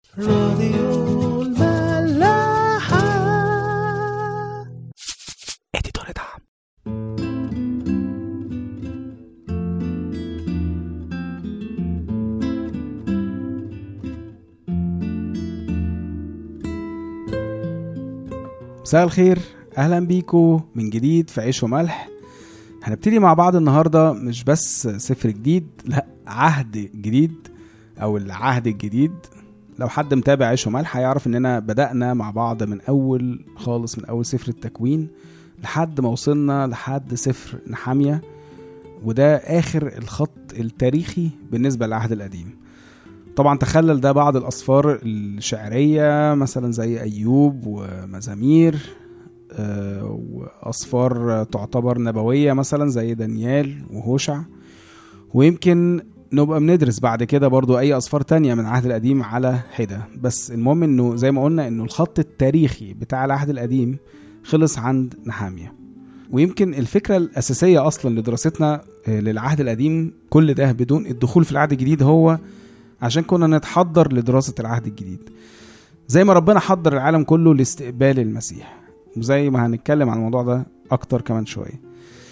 راديو الملاحة اديتور دعم مساء الخير اهلا بيكو من جديد في عيش وملح هنبتدي مع بعض النهارده مش بس سفر جديد لا عهد جديد او العهد الجديد لو حد متابع عيش وملح هيعرف اننا بدأنا مع بعض من اول خالص من اول سفر التكوين لحد ما وصلنا لحد سفر نحامية وده اخر الخط التاريخي بالنسبة للعهد القديم طبعا تخلل ده بعض الاسفار الشعرية مثلا زي ايوب ومزامير آه، واسفار تعتبر نبوية مثلا زي دانيال وهوشع ويمكن نبقى بندرس بعد كده برضو اي اسفار تانية من العهد القديم على حدة بس المهم انه زي ما قلنا انه الخط التاريخي بتاع العهد القديم خلص عند نحامية ويمكن الفكرة الأساسية أصلا لدراستنا آه، للعهد القديم كل ده بدون الدخول في العهد الجديد هو عشان كنا نتحضر لدراسة العهد الجديد زي ما ربنا حضر العالم كله لاستقبال المسيح وزي ما هنتكلم عن الموضوع ده أكتر كمان شوية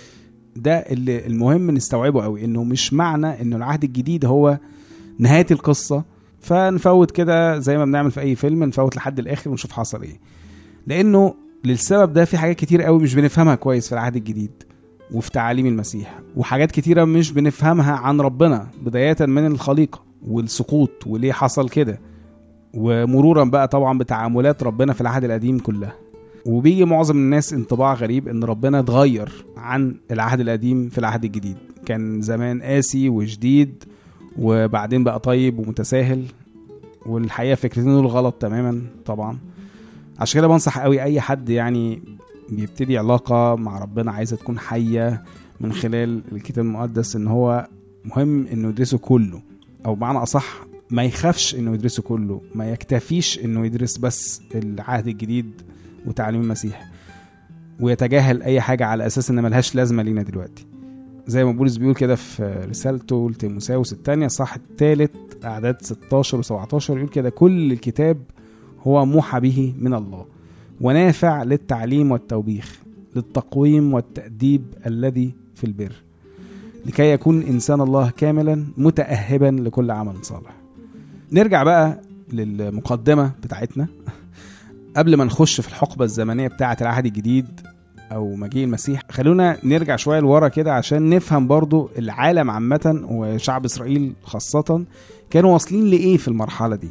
ده اللي المهم نستوعبه قوي انه مش معنى انه العهد الجديد هو نهايه القصه فنفوت كده زي ما بنعمل في اي فيلم نفوت لحد الاخر ونشوف حصل ايه لانه للسبب ده في حاجات كتير قوي مش بنفهمها كويس في العهد الجديد وفي تعاليم المسيح وحاجات كتيره مش بنفهمها عن ربنا بدايه من الخليقه والسقوط وليه حصل كده ومرورا بقى طبعا بتعاملات ربنا في العهد القديم كلها وبيجي معظم الناس انطباع غريب ان ربنا اتغير عن العهد القديم في العهد الجديد كان زمان قاسي وشديد وبعدين بقى طيب ومتساهل والحقيقه فكرتين دول غلط تماما طبعا عشان كده بنصح قوي اي حد يعني بيبتدي علاقه مع ربنا عايزه تكون حيه من خلال الكتاب المقدس ان هو مهم انه يدرسه كله او بمعنى اصح ما يخافش انه يدرسه كله ما يكتفيش انه يدرس بس العهد الجديد وتعليم المسيح ويتجاهل اي حاجه على اساس ان ملهاش لازمه لينا دلوقتي زي ما بولس بيقول كده في رسالته لتيموساوس الثانية صح الثالث أعداد 16 و17 يقول كده كل الكتاب هو موحى به من الله ونافع للتعليم والتوبيخ للتقويم والتأديب الذي في البر لكي يكون إنسان الله كاملا متأهبا لكل عمل صالح نرجع بقى للمقدمة بتاعتنا قبل ما نخش في الحقبة الزمنية بتاعة العهد الجديد أو مجيء المسيح خلونا نرجع شوية لورا كده عشان نفهم برضو العالم عامة وشعب إسرائيل خاصة كانوا واصلين لإيه في المرحلة دي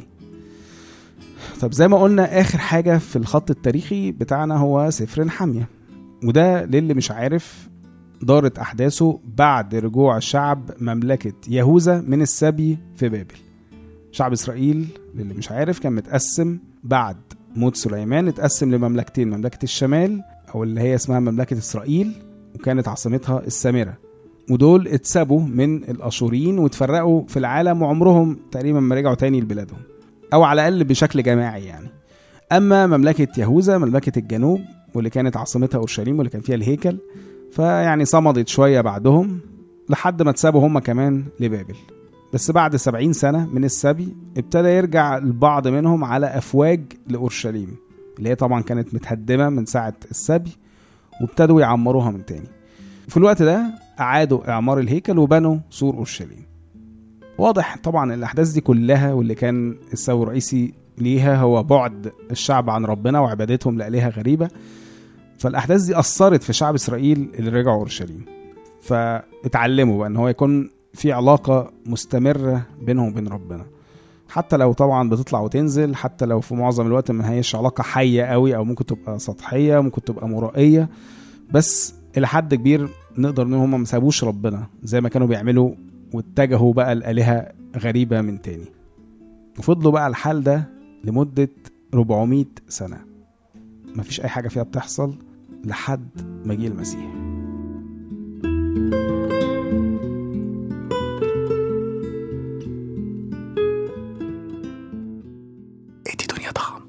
طب زي ما قلنا آخر حاجة في الخط التاريخي بتاعنا هو سفر نحامية وده للي مش عارف دارت أحداثه بعد رجوع شعب مملكة يهوذا من السبي في بابل شعب إسرائيل للي مش عارف كان متقسم بعد موت سليمان اتقسم لمملكتين مملكة الشمال أو اللي هي اسمها مملكة إسرائيل وكانت عاصمتها السامرة ودول اتسابوا من الأشوريين واتفرقوا في العالم وعمرهم تقريبا ما رجعوا تاني لبلادهم أو على الأقل بشكل جماعي يعني أما مملكة يهوذا مملكة الجنوب واللي كانت عاصمتها أورشليم واللي كان فيها الهيكل فيعني صمدت شوية بعدهم لحد ما اتسابوا هم كمان لبابل بس بعد سبعين سنة من السبي ابتدى يرجع البعض منهم على أفواج لأورشليم اللي هي طبعا كانت متهدمة من ساعة السبي وابتدوا يعمروها من تاني في الوقت ده أعادوا إعمار الهيكل وبنوا سور أورشليم واضح طبعا الأحداث دي كلها واللي كان السبب الرئيسي ليها هو بعد الشعب عن ربنا وعبادتهم لآلهة غريبة فالأحداث دي أثرت في شعب إسرائيل اللي رجعوا أورشليم فاتعلموا بقى إن هو يكون في علاقة مستمرة بينهم وبين ربنا حتى لو طبعا بتطلع وتنزل حتى لو في معظم الوقت ما هيش علاقة حية قوي أو ممكن تبقى سطحية ممكن تبقى مرائية بس إلى حد كبير نقدر نقول هم ما سابوش ربنا زي ما كانوا بيعملوا واتجهوا بقى لآلهة غريبة من تاني وفضلوا بقى الحال ده لمدة 400 سنة مفيش أي حاجة فيها بتحصل لحد مجيء المسيح ادي دنيا طعم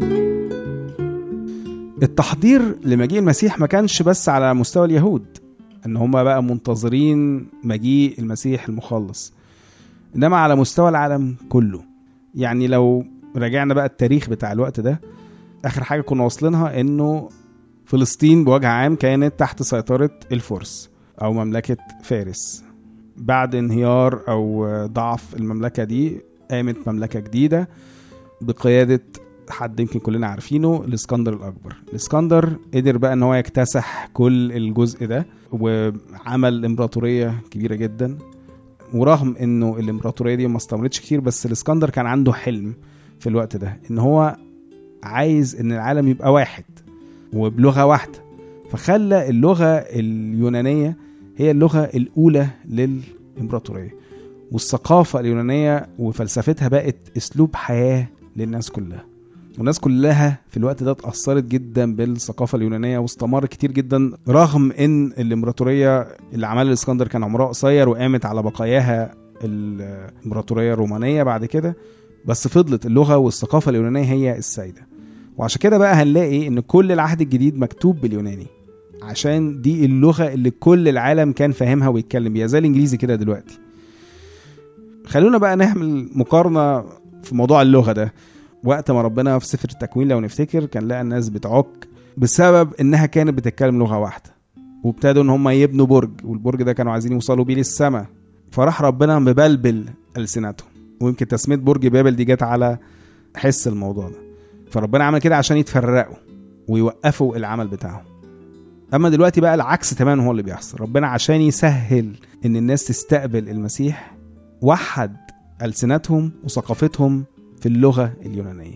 التحضير لمجيء المسيح ما كانش بس على مستوى اليهود ان هم بقى منتظرين مجيء المسيح المخلص انما على مستوى العالم كله يعني لو رجعنا بقى التاريخ بتاع الوقت ده اخر حاجه كنا واصلينها انه فلسطين بوجه عام كانت تحت سيطره الفرس او مملكه فارس بعد انهيار او ضعف المملكه دي قامت مملكه جديده بقياده حد يمكن كلنا عارفينه الاسكندر الاكبر الاسكندر قدر بقى ان هو يكتسح كل الجزء ده وعمل امبراطوريه كبيره جدا ورغم انه الامبراطوريه دي ما استمرتش كتير بس الاسكندر كان عنده حلم في الوقت ده ان هو عايز ان العالم يبقى واحد وبلغه واحده فخلى اللغه اليونانيه هي اللغه الاولى للامبراطوريه والثقافه اليونانيه وفلسفتها بقت اسلوب حياه للناس كلها والناس كلها في الوقت ده اتأثرت جدا بالثقافة اليونانية واستمر كتير جدا رغم ان الامبراطورية اللي عملها الاسكندر كان عمرها قصير وقامت على بقاياها الامبراطورية الرومانية بعد كده بس فضلت اللغة والثقافة اليونانية هي السائدة وعشان كده بقى هنلاقي ان كل العهد الجديد مكتوب باليوناني عشان دي اللغة اللي كل العالم كان فاهمها ويتكلم بيها زي الانجليزي كده دلوقتي خلونا بقى نعمل مقارنة في موضوع اللغة ده وقت ما ربنا في سفر التكوين لو نفتكر كان لقى الناس بتعك بسبب انها كانت بتتكلم لغه واحده وابتدوا ان هم يبنوا برج والبرج ده كانوا عايزين يوصلوا بيه للسماء فراح ربنا مبلبل السنتهم ويمكن تسميه برج بابل دي جت على حس الموضوع ده فربنا عمل كده عشان يتفرقوا ويوقفوا العمل بتاعهم اما دلوقتي بقى العكس تماما هو اللي بيحصل ربنا عشان يسهل ان الناس تستقبل المسيح وحد ألسنتهم وثقافتهم في اللغة اليونانية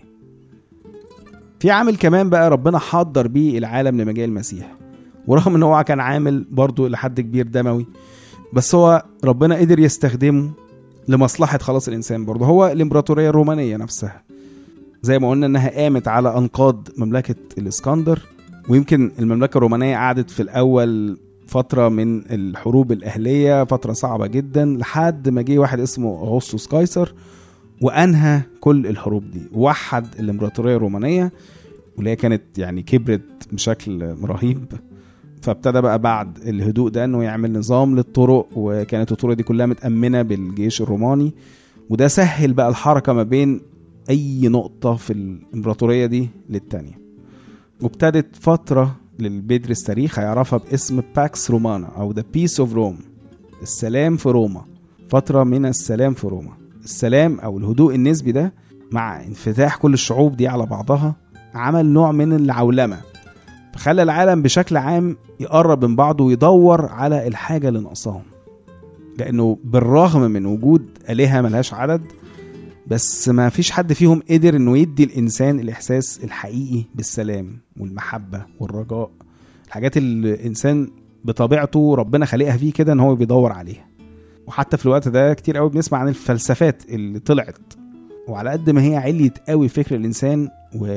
في عامل كمان بقى ربنا حضر بيه العالم لمجيء المسيح ورغم ان هو كان عامل برضه لحد كبير دموي بس هو ربنا قدر يستخدمه لمصلحة خلاص الإنسان برضه هو الإمبراطورية الرومانية نفسها زي ما قلنا إنها قامت على أنقاض مملكة الإسكندر ويمكن المملكة الرومانية قعدت في الأول فترة من الحروب الأهلية فترة صعبة جدا لحد ما جه واحد اسمه أغسطس قيصر وانهى كل الحروب دي وحد الامبراطوريه الرومانيه واللي هي كانت يعني كبرت بشكل رهيب فابتدى بقى بعد الهدوء ده انه يعمل نظام للطرق وكانت الطرق دي كلها متامنه بالجيش الروماني وده سهل بقى الحركه ما بين اي نقطه في الامبراطوريه دي للتانيه وابتدت فتره اللي بيدرس تاريخ هيعرفها باسم باكس رومانا او ذا بيس اوف روم السلام في روما فتره من السلام في روما السلام او الهدوء النسبي ده مع انفتاح كل الشعوب دي على بعضها عمل نوع من العولمه فخلى العالم بشكل عام يقرب من بعضه ويدور على الحاجه اللي ناقصاهم لانه بالرغم من وجود الهه ملهاش عدد بس ما فيش حد فيهم قدر انه يدي الانسان الاحساس الحقيقي بالسلام والمحبه والرجاء الحاجات اللي الانسان بطبيعته ربنا خلقها فيه كده ان هو بيدور عليها وحتى في الوقت ده كتير قوي بنسمع عن الفلسفات اللي طلعت وعلى قد ما هي عليت قوي فكر الانسان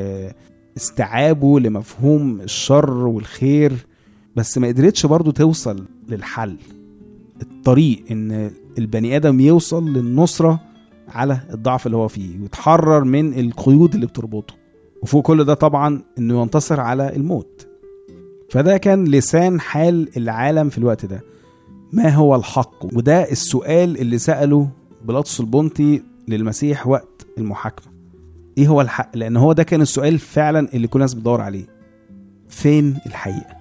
واستيعابه لمفهوم الشر والخير بس ما قدرتش برضه توصل للحل الطريق ان البني ادم يوصل للنصره على الضعف اللي هو فيه ويتحرر من القيود اللي بتربطه وفوق كل ده طبعا انه ينتصر على الموت فده كان لسان حال العالم في الوقت ده ما هو الحق وده السؤال اللي سأله بيلاطس البنطي للمسيح وقت المحاكمة ايه هو الحق لان هو ده كان السؤال فعلا اللي كل الناس بتدور عليه فين الحقيقة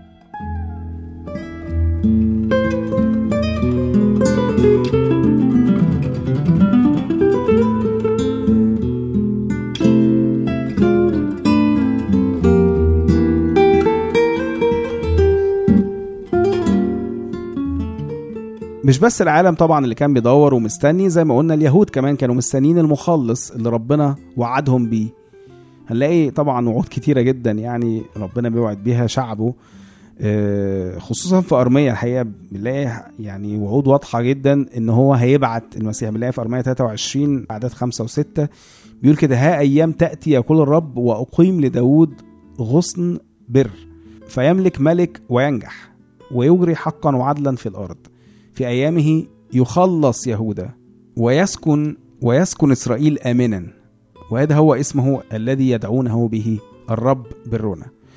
مش بس العالم طبعا اللي كان بيدور ومستني زي ما قلنا اليهود كمان كانوا مستنيين المخلص اللي ربنا وعدهم بيه هنلاقي طبعا وعود كتيره جدا يعني ربنا بيوعد بيها شعبه آه، خصوصا في ارميه الحقيقه بنلاقي يعني وعود واضحه جدا ان هو هيبعت المسيح بنلاقي في ارميه 23 اعداد 5 و6 بيقول كده ها ايام تاتي يقول الرب واقيم لداود غصن بر فيملك ملك وينجح ويجري حقا وعدلا في الارض في ايامه يخلص يهوذا ويسكن ويسكن اسرائيل امنا وهذا هو اسمه الذي يدعونه به الرب برنا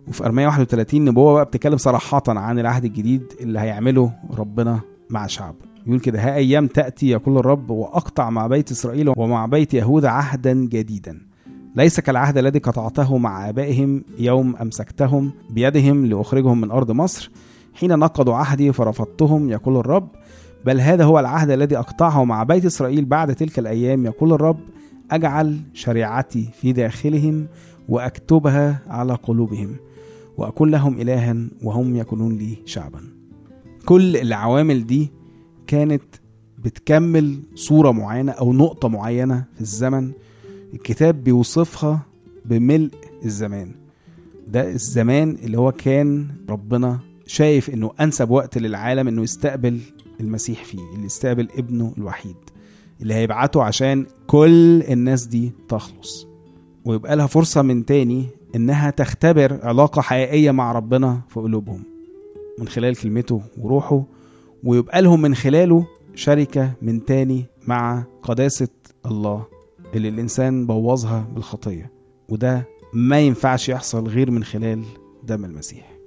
وفي ارميه 31 نبوه بقى بتتكلم صراحه عن العهد الجديد اللي هيعمله ربنا مع شعبه يقول كده ها ايام تاتي يقول الرب واقطع مع بيت اسرائيل ومع بيت يهوذا عهدا جديدا ليس كالعهد الذي قطعته مع ابائهم يوم امسكتهم بيدهم لاخرجهم من ارض مصر حين نقضوا عهدي فرفضتهم يقول الرب بل هذا هو العهد الذي اقطعه مع بيت اسرائيل بعد تلك الايام يقول الرب اجعل شريعتي في داخلهم واكتبها على قلوبهم واكون لهم الها وهم يكونون لي شعبا كل العوامل دي كانت بتكمل صوره معينه او نقطه معينه في الزمن الكتاب بيوصفها بملء الزمان ده الزمان اللي هو كان ربنا شايف انه انسب وقت للعالم انه يستقبل المسيح فيه اللي يستقبل ابنه الوحيد اللي هيبعته عشان كل الناس دي تخلص ويبقى لها فرصة من تاني انها تختبر علاقة حقيقية مع ربنا في قلوبهم من خلال كلمته وروحه ويبقى لهم من خلاله شركة من تاني مع قداسة الله اللي الإنسان بوظها بالخطية وده ما ينفعش يحصل غير من خلال دم المسيح